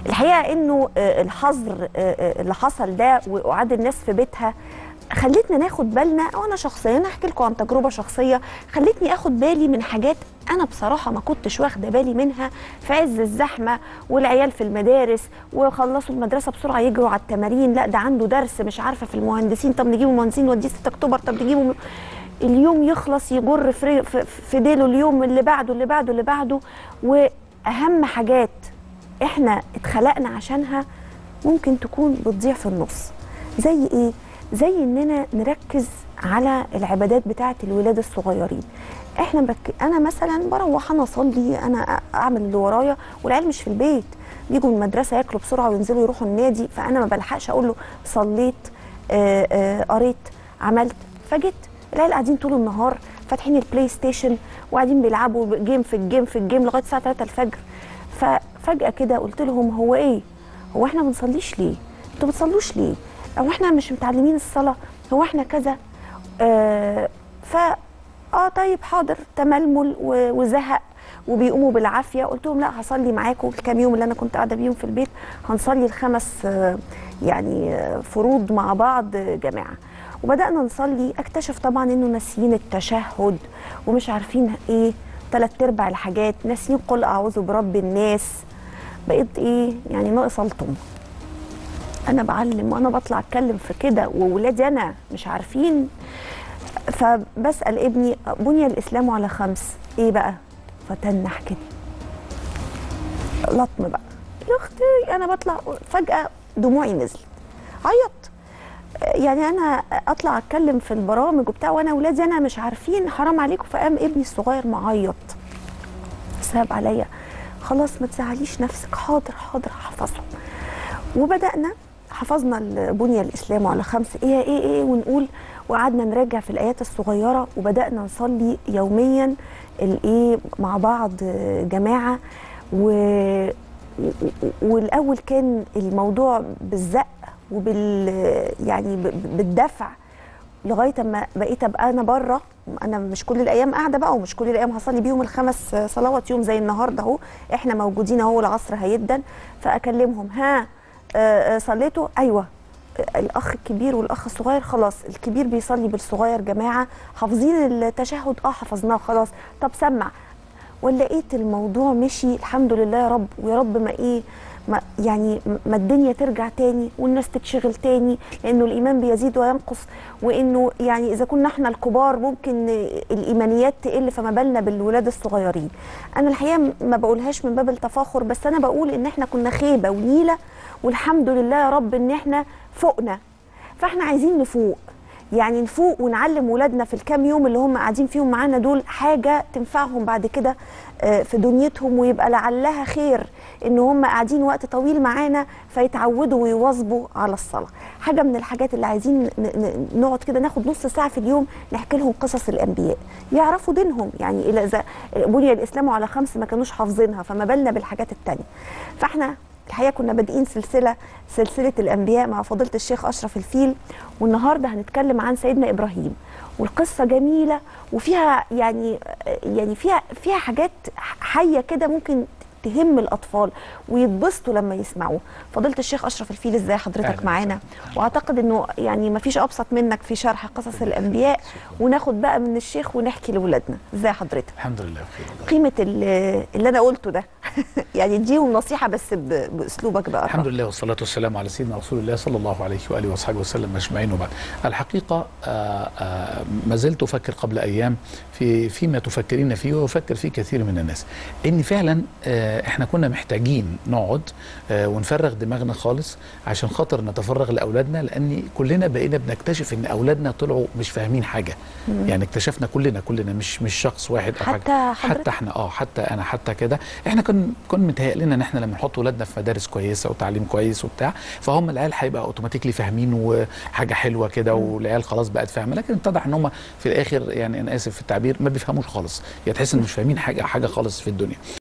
الحقيقه انه آه، الحظر آه، آه، اللي حصل ده وقعد الناس في بيتها خلتنا ناخد بالنا او انا شخصيا احكي لكم عن تجربه شخصيه خلتني اخد بالي من حاجات انا بصراحه ما كنتش واخده بالي منها في عز الزحمه والعيال في المدارس وخلصوا المدرسه بسرعه يجروا على التمارين لا ده عنده درس مش عارفه في المهندسين طب نجيبه مهندسين نوديه 6 اكتوبر طب نجيبه م- اليوم يخلص يجر في ري- في- في ديله اليوم اللي بعده اللي بعده اللي بعده واهم حاجات احنا اتخلقنا عشانها ممكن تكون بتضيع في النص زي ايه زي اننا نركز على العبادات بتاعه الولاد الصغيرين احنا مرك... انا مثلا بروح انا اصلي انا أ- اعمل اللي ورايا والعيال مش في البيت بيجوا من المدرسه ياكلوا بسرعه وينزلوا يروحوا النادي فانا ما بلحقش اقول له صليت آه، آه، قريت عملت فجيت العيال قاعدين طول النهار فاتحين البلاي ستيشن وقاعدين بيلعبوا جيم في الجيم في الجيم لغايه الساعه 3 الفجر ففجاه كده قلت لهم هو ايه هو احنا ما بنصليش ليه انتوا ما بتصلوش ليه او احنا مش متعلمين الصلاه هو احنا كذا آه ف اه طيب حاضر تململ و- وزهق وبيقوموا بالعافيه قلت لهم لا هصلي معاكم الكام يوم اللي انا كنت قاعده بيهم في البيت هنصلي الخمس آه، يعني آه، فروض مع بعض آه، جماعه وبدانا نصلي اكتشف طبعا انه ناسيين التشهد ومش عارفين ايه ثلاث ارباع الحاجات ناسيين قل اعوذ برب الناس بقيت ايه يعني ناقص الطم انا بعلم وانا بطلع اتكلم في كده وولادي انا مش عارفين فبسال ابني بني الاسلام على خمس ايه بقى فتنح كده لطم بقى يا اختي انا بطلع فجاه دموعي نزلت عيط يعني انا اطلع اتكلم في البرامج وبتاع وانا ولادي انا مش عارفين حرام عليكم فقام ابني الصغير معيط ساب عليا خلاص ما تزعليش نفسك حاضر حاضر هحفظهم وبدانا حفظنا البنية الإسلام على خمس إيه إيه إيه ونقول وقعدنا نراجع في الآيات الصغيرة وبدأنا نصلي يوميا الإيه مع بعض آه، جماعة و... و- والأول كان الموضوع بالزق وبال يعني ب- ب- بالدفع لغايه اما بقيت ابقى انا بره انا مش كل الايام قاعده بقى ومش كل الايام هصلي بيهم الخمس صلوات يوم زي النهارده اهو احنا موجودين اهو العصر هيدن فاكلمهم ها آه، آه، صليتوا ايوه آه، الاخ الكبير والاخ الصغير خلاص الكبير بيصلي بالصغير جماعه حافظين التشهد اه حفظناه خلاص طب سمع ولقيت الموضوع مشي الحمد لله يا رب ويا رب ما ايه ما يعني ما الدنيا ترجع تاني والناس تتشغل تاني لانه الايمان بيزيد وينقص وانه يعني اذا كنا احنا الكبار ممكن الايمانيات تقل فما بالنا بالولاد الصغيرين انا الحقيقه ما بقولهاش من باب التفاخر بس انا بقول ان احنا كنا خيبه ونيله والحمد لله يا رب ان احنا فوقنا فاحنا عايزين نفوق يعني نفوق ونعلم ولادنا في الكام يوم اللي هم قاعدين فيهم معانا دول حاجه تنفعهم بعد كده آه، في دنيتهم ويبقى لعلها خير ان هم قاعدين وقت طويل معانا فيتعودوا ويواظبوا على الصلاه حاجه من الحاجات اللي عايزين ن- ن- نقعد كده ناخد نص ساعه في اليوم نحكي لهم قصص الانبياء يعرفوا دينهم يعني الى اذا بني الاسلام على خمس ما كانوش حافظينها فما بالنا بالحاجات التانية فاحنا الحقيقه كنا بادئين سلسله سلسله الانبياء مع فضيله الشيخ اشرف الفيل والنهارده هنتكلم عن سيدنا ابراهيم والقصه جميله وفيها يعني يعني فيها فيها حاجات حيه كده ممكن تهم الاطفال ويتبسطوا لما يسمعوه فضيله الشيخ اشرف الفيل ازاي حضرتك أهلاً معانا واعتقد انه يعني ما فيش ابسط منك في شرح قصص الانبياء وناخد بقى من الشيخ ونحكي لاولادنا ازاي حضرتك الحمد لله بخير والله. قيمه ال- اللي انا قلته ده يعني اديهم نصيحه بس ب- باسلوبك بقى الحمد لله والصلاة والسلام على سيدنا رسول الله صلى الله عليه وآله وصحبه وسلم أجمعين وبعد الحقيقة آه، آه، ما زلت أفكر قبل أيام في فيما تفكرين فيه وأفكر فيه كثير من الناس إن فعلا آه، إحنا كنا محتاجين نقعد آه، ونفرغ دماغنا خالص عشان خاطر نتفرغ لأولادنا لأن كلنا بقينا بنكتشف إن أولادنا طلعوا مش فاهمين حاجة يعني اكتشفنا كلنا كلنا مش مش شخص واحد أو حتى حاجة حضرتك؟ حتى احنا اه حتى انا حتى كده احنا كن كن متهيأ لنا ان احنا لما نحط ولادنا في مدارس كويسه وتعليم كويس وبتاع فهم العيال هيبقى اوتوماتيكلي فاهمين وحاجه حلوه كده والعيال خلاص بقت فاهمه لكن اتضح ان هم في الاخر يعني انا اسف في التعبير ما بيفهموش خالص يعني تحس ان مش فاهمين حاجه حاجه خالص في الدنيا